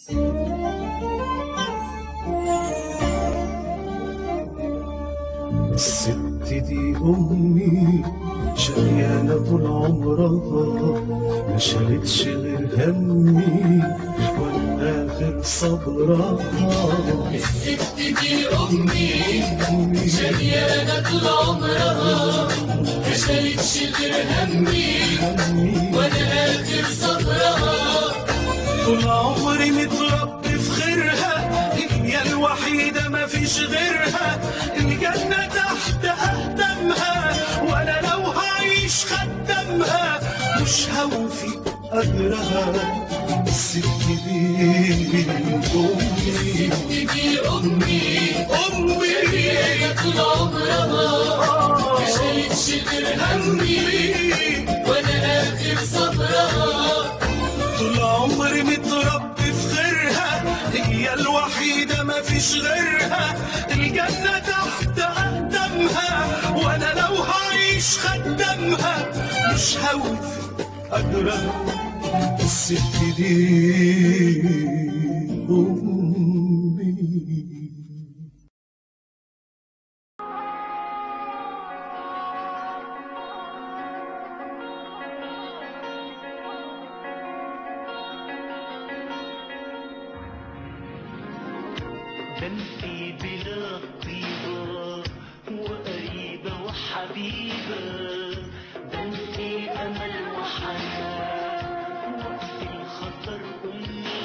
الست دي أمي شقيانة طول عمرها ما شالتش غير همي والآخر صبرها الست دي أمي شقيانة طول عمرها ما شالتش غير همي وأنا آخر صبرها طول عمري متربي في خيرها هي الوحيدة ما فيش غيرها الجنة تحت أقدامها وأنا لو هعيش خدامها مش هوفي أجرها الست دي أمي دي أمي أمي شقيانة طول عمرها ما شالتش غير همي وأنا آخر صبرها طول عمري متربي في خيرها هي الوحيدة ما فيش غيرها الجنة تحت أقدامها وأنا لو هعيش خدامها مش هوفي أجرها الست دي أمي ده انتي بلا طيبة وقريبة وحبيبة ده انتي أمل وحنان وقت الخطر أمي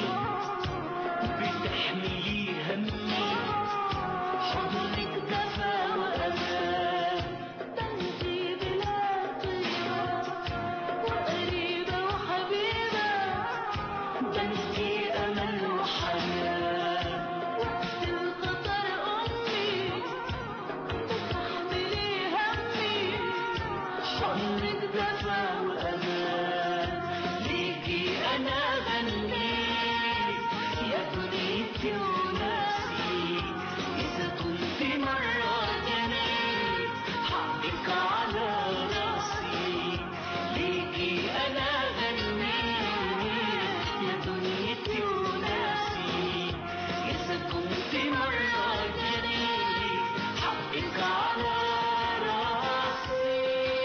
بتحملي همي حضنك دفا وأمان بنتي بلا طيبة وقريبة وحبيبة ده انتي أمل وحنان وقت الخطر أمي بتحملي همي حضنك دفا وأمان ليكي أنا غنيت يا دنيتي وناسي إذا كنت مرة جنيت حقك على راسي ليكي أنا غنيت يا دنيتي وناسي إذا كنت مرة جنيت حقك على راسي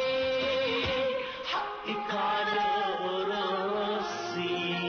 حقك على راسي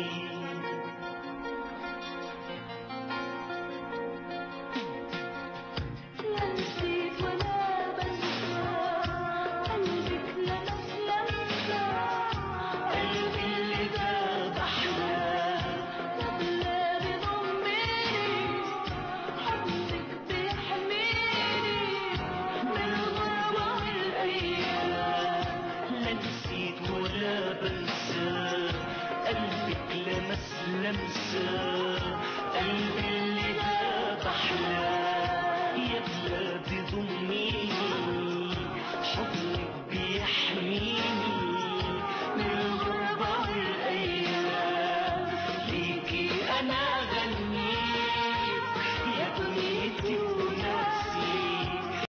لا نسيت ولا بنسى قلبك لمس لمسة قلبي اللي داب أحلام قبل بضمني حضنك بيحميني من الغربة والأيام لا نسيت ولا بنسى قلبك لمس لمسة قلبي اللي داب أحلام يا بلادي ضميني حضنك